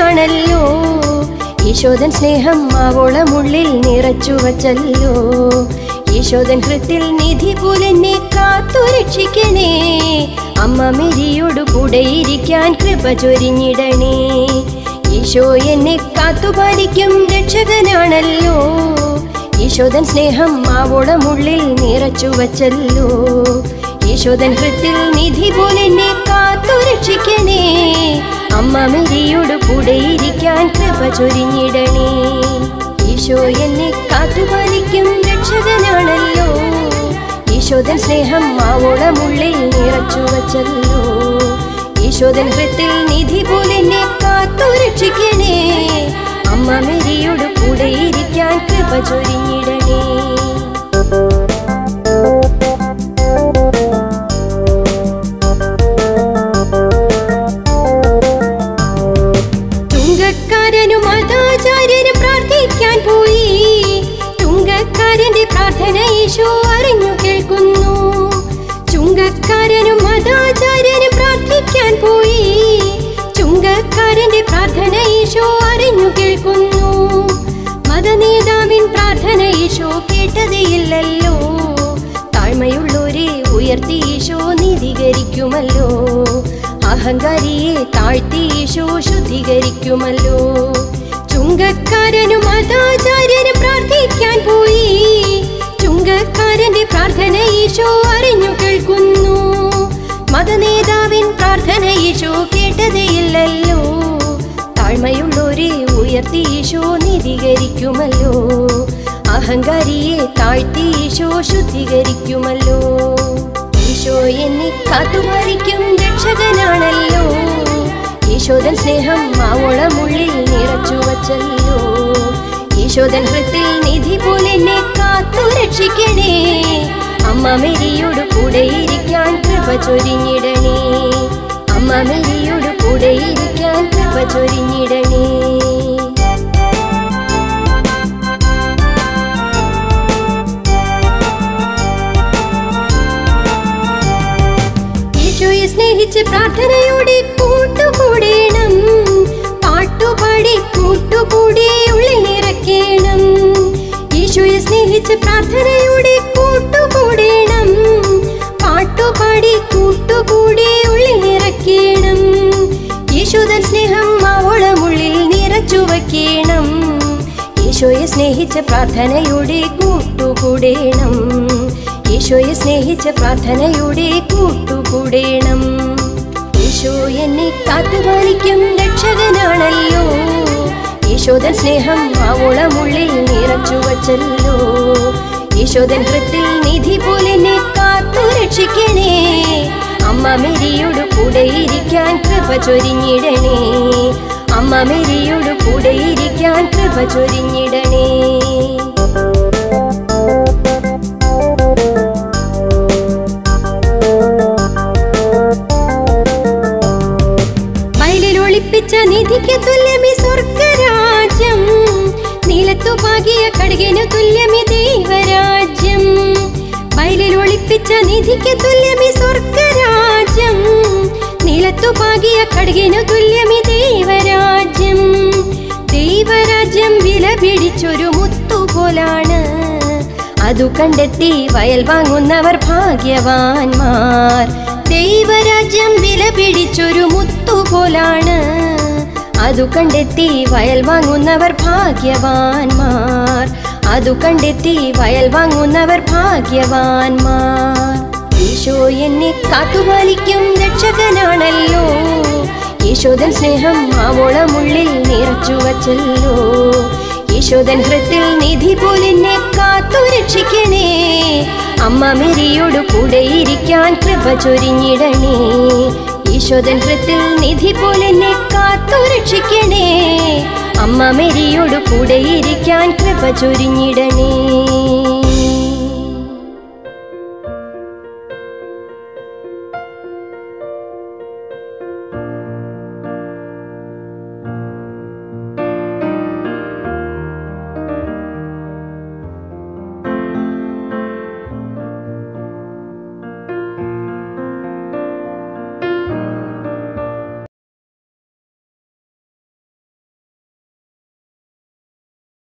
രക്ഷകനാണല്ലോ ഈശോദൻ സ്നേഹം ആവോളമുള്ളിൽ നിറച്ചു വച്ചല്ലോ ഈശോദൻ ഹൃത്തിൽ നിധി പോലെന്നെ കാത്തു രക്ഷിക്കണേ അമ്മ മെരിയോടു കൂടെ ഇരിക്കാൻ കൃപ ചൊരിഞ്ഞിടണേ ഈശോ എന്നെ കാത്തുപാലിക്കും രക്ഷകനാണല്ലോ ഈശോദൻ സ്നേഹം ആവോളമുള്ളിൽ നിറച്ചു വച്ചല്ലോ ഈശോദൻ ഹൃത്തിൽ നിധി പോലെ എന്നെ കാത്തു രക്ഷിക്കണേ അമ്മ മെരിയോട് കൂടെ ഇരിക്കാൻ കൃപ ചൊരിഞ്ഞിടണേ ഈശോ എന്നെ കാത്തുപാലിക്കും രക്ഷകനാണല്ലോ ഈശോദൻ സ്നേഹം ആവോളമുള്ളിൽ നിറച്ചു വച്ചല്ലോ ഈശോദൻ ഹൃത്തിൽ നിധി പോലെ എന്നെ കാത്തു രക്ഷിക്കണേ അമ്മ മെരിയോട് കൂടെ ഇരിക്കാൻ കൃപ ചൊരിഞ്ഞിടണേ തുങ്കക്കാരനും മതാചാര്യനും പ്രാർത്ഥിക്കാൻ പോയി തുങ്കക്കാരന്റെ പ്രാർത്ഥന ഈശോ അറിഞ്ഞു കേൾക്കുന്നു ചുങ്കക്കാരനും മതാചാര്യനും പ്രാർത്ഥിക്കാൻ പോയി ചുങ്കക്കാരന്റെ പ്രാർത്ഥന ഈശോ അറിഞ്ഞു കേൾക്കുന്നു മതനേതാവിൻ പ്രാർത്ഥന ഈശോ കേട്ടതേയില്ലല്ലോ താഴ്മയുള്ളോരെ ഉയർത്തി ഈശോ നീതീകരിക്കുമല്ലോ അഹങ്കാരിയെ താഴ്ത്തി ഈശോ ശുദ്ധീകരിക്കുമല്ലോ ചുങ്കക്കാരനും മതാചാര്യനും പ്രാർത്ഥിക്കാൻ പോയി ചുങ്കക്കാരന്റെ പ്രാർത്ഥന ഈശോ അറിഞ്ഞു കേൾക്കുന്നു മതനേതാവിൻ പ്രാർത്ഥന ഈശോ കേട്ടതേയില്ലല്ലോ താഴ്മയുള്ളോരെ ഉയർത്തി ഈശോ നീതീകരിക്കുമല്ലോ അഹങ്കാരിയെ താഴ്ത്തി ഈശോ ശുദ്ധീകരിക്കുമല്ലോ ഈശോ എന്നെ കാത്തുപാലിക്കും രക്ഷകനാണല്ലോ ഈശോദൻ സ്നേഹം ആവോളമുള്ളിൽ നിറച്ചു വച്ചല്ലോ ഈശോദൻ ഹൃത്തിൽ നിധി പോലെ എന്നെ കാത്തു രക്ഷിക്കണേ അമ്മ മെരിയോട് കൂടെ ഇരിക്കാൻ കൃപ ചൊരിഞ്ഞിടണേ അമ്മ മെരിയോട് കൂടെ ഇരിക്കാൻ കൃപ ചൊരിഞ്ഞിടണേ ഈശോയെ സ്നേഹിച്ച് പ്രാർത്ഥനയോടെ കൂട്ടുകൂടേണം പാട്ടുപാടി കൂട്ടുകൂടി ഉള്ളിൽ നിറയ്ക്കണം ഈശോയെ സ്നേഹിച്ച് പ്രാർത്ഥനയോടെ കൂട്ടുകൂടേണം പാട്ടുപാടി കൂട്ടുകൂടി ഉള്ളിൽ നിറയ്ക്കണം ഈശോദൻ സ്നേഹം ആവോളമുള്ളിൽ നിറച്ചു വയ്ക്കണം ഈശോയെ സ്നേഹിച്ച് പ്രാർത്ഥനയോടെ കൂട്ടുകൂടേണം ഈശോയെ സ്നേഹിച്ച് പ്രാർത്ഥനയോടെ കൂട്ടുകൂടേണം ഈശോ എന്നെ കാത്തുപാലിക്കും രക്ഷകനാണല്ലോ ഈശോദൻ സ്നേഹം ആവോളമുള്ളിൽ നിറച്ചു വച്ചല്ലോ ഈശോദൻ ഹൃത്തിൽ നിധി പോലെ എന്നെ കാത്തു രക്ഷിക്കണേ അമ്മ മെരിയോട് കൂടെ ഇരിക്കാൻ കൃപ ചൊരിഞ്ഞിടണേ അമ്മ മെരിയോട് കൂടെ ഇരിക്കാൻ കൃപ ചൊരിഞ്ഞിടണേ വയലിൽ ഒളിപ്പിച്ച നിധിക്ക് തുല്യമി സ്വർഗരാജ്യം നീലത്തു പാകിയ കടുകിനു തുല്യമി ദൈവരാജ്യം വയലിൽ ഒളിപ്പിച്ച നിധിക്ക് തുല്യമി സ്വർഗരാജ്യം നീലത്തു പാകിയ കടുകിനു തുല്യമി ദൈവരാജ്യം ദൈവരാജ്യം വില പിടിച്ചൊരു മുത്തുപോലാണ് അതു കണ്ടെത്തി വയൽ വാങ്ങുന്നവർ ഭാഗ്യവാന്മാർ ദൈവരാജ്യം വില പിടിച്ചൊരു മുത്തുപോലാണ് അതു കണ്ടെത്തി വയൽ വാങ്ങുന്നവർ ഭാഗ്യവാന്മാർ അതു കണ്ടെത്തി വയൽ വാങ്ങുന്നവർ ഭാഗ്യവാന്മാർ ഈശോ എന്നെ കാത്തുപാലിക്കും രക്ഷകനാണല്ലോ ഈശോദൻ സ്നേഹം ആവോളമുള്ളിൽ നിറച്ചു വച്ചല്ലോ ഈശോദൻ ഹൃത്തിൽ നിധി പോലെ എന്നെ കാത്തു രക്ഷിക്കണേ അമ്മ മെരിയോട് കൂടെ ഇരിക്കാൻ കൃപ ചൊരിഞ്ഞിടണേ ഈശോദൻ ഹൃത്തിൽ നിധി പോലെ എന്നെ കാത്തു രക്ഷിക്കണേ അമ്മ മെരിയോട് കൂടെ ഇരിക്കാൻ കൃപ ചൊരിഞ്ഞിടണേ